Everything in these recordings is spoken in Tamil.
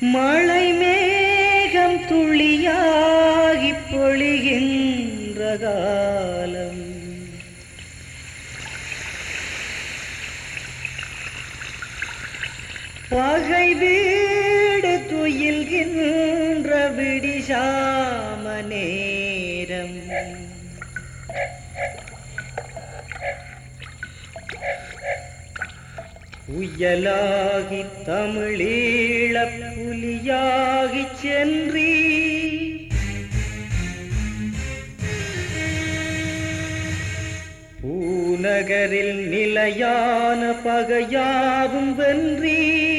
மழை மேகம் துளியாகிப் பொழிகின்ற காலம் பகை வீடு துயில்கின்ற விடிசாம நேரம் புயலாகி தமிழீழ புலியாகிச் சென்றீ பூநகரில் நிலையான பகையாவும் வென்றீ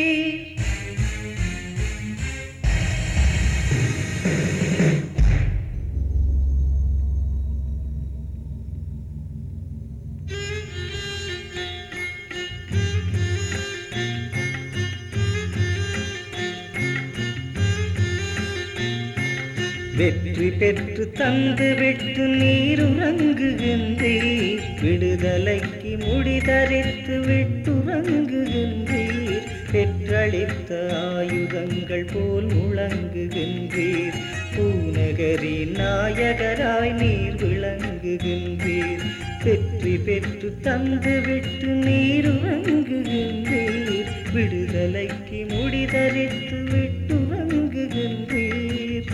வெற்றி பெற்று தந்து விட்டு நீருறங்குகின்றீர் விடுதலைக்கு முடிதரித்து விட்டுறங்குகின்றீர் பெற்றளித்த ஆயுதங்கள் போல் முழங்குகின்றீர் பூநகரி நாயகராய் நீர் விளங்குகின்றீர் வெற்றி பெற்று தந்து விட்டு நீருறங்குகின்றீர் விடுதலைக்கு முடிதரித்து விட்டுறங்குகின்றீர்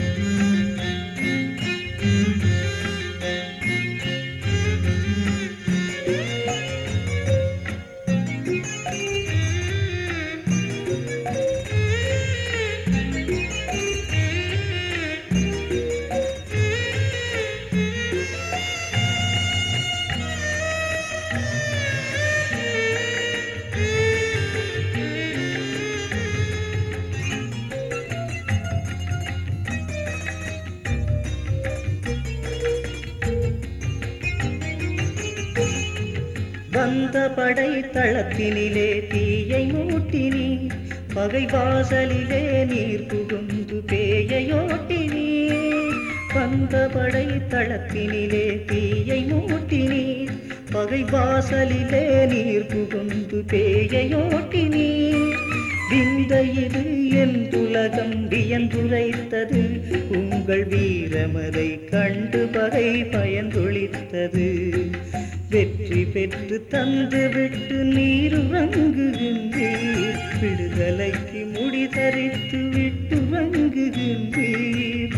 வந்த படை தளத்தினிலே தீயை மூட்டினி பகை வாசலிலே நீர் புகுந்து பேயையோட்டினி வந்த படை தளத்தினிலே தீயை மூட்டினி பகை வாசலிலே நீர் புகுந்து பேயையோட்டினி விந்த இது என் துலகம் வியந்துரைத்தது உங்கள் வீரமதை கண்டு பகை பயந்துளித்தது வெற்றி பெற்று தந்து விட்டு நீருறங்குகின்றீர் விடுதலைக்கு முடிதரித்து விட்டு ரங்குகின்றீர்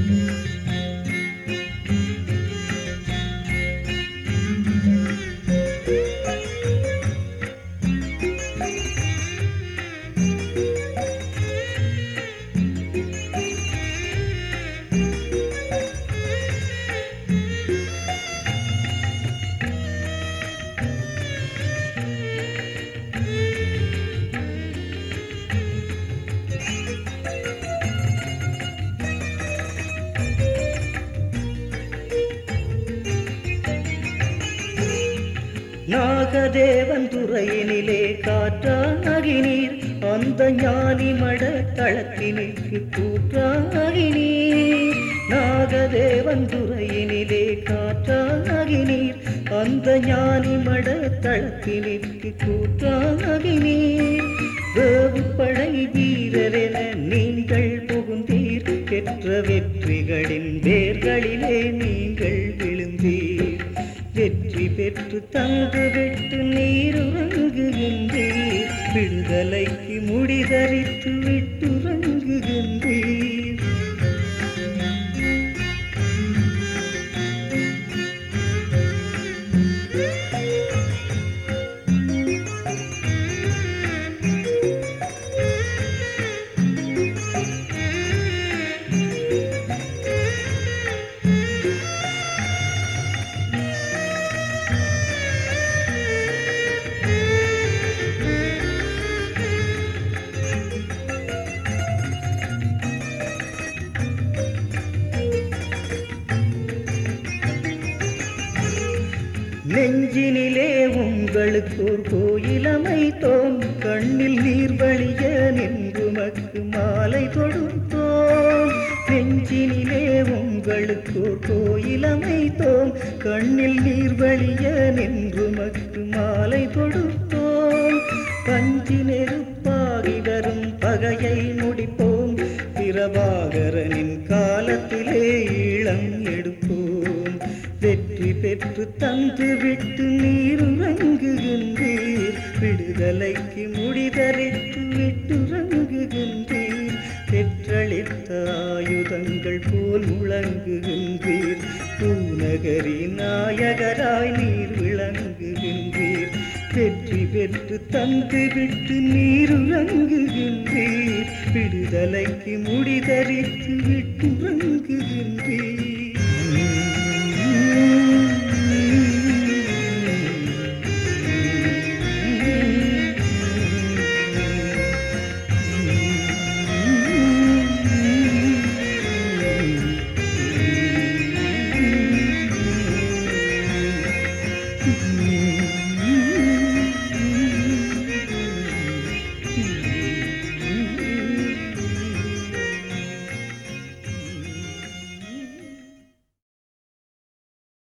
நாகதேவன் துறையினிலே காற்றாகினீர் அந்த ஞானி மட தளத்தினுக்கு கூற்றாகினீர் நாகதேவன் துறையினிலே காற்றாகினீர் அந்த ஞானி மட தளத்தினுக்கு கூற்றாகினீர் வேவு படை வீரரென நீங்கள் புகுந்தீர் பெற்ற வெற்றிகளின் வேர்களிலே நீங்கள் விழுந்தீர் வெற்றி பெற்று தந்து விட்டு நீருறங்குகின்றீர் விடுதலைக்கு முடிதரித்து விட்டுறங்குகின்றீர் நெஞ்சினிலே உங்களுக்கு ஒரு கோயில் அமைத்தோம் கண்ணில் நீர் வழிய நின்றுமக்கு மாலை தொடுத்தோம் நெஞ்சினிலே உங்களுக்கு ஒரு கோயில் அமைத்தோம் கண்ணில் நீர் வழிய நின்றுமக்கு மாலை தொடுத்தோம் பஞ்சி நெருப்பாகி வரும் பகையை முடி தந்துவிட்டு நீருறங்குகின்றீர் விடுதலைக்கு முடிதறித்து விட்டுறங்குகின்றீர் பெற்றளித்த ஆயுதங்கள் போல் முழங்குகின்றீர் பூநகரி நாயகராய் நீர் விளங்குகின்றீர் வெற்றி பெற்று தந்துவிட்டு நீருறங்குகின்றீர் விடுதலைக்கு முடிதறித்து விட்டுறங்குகின்றீர்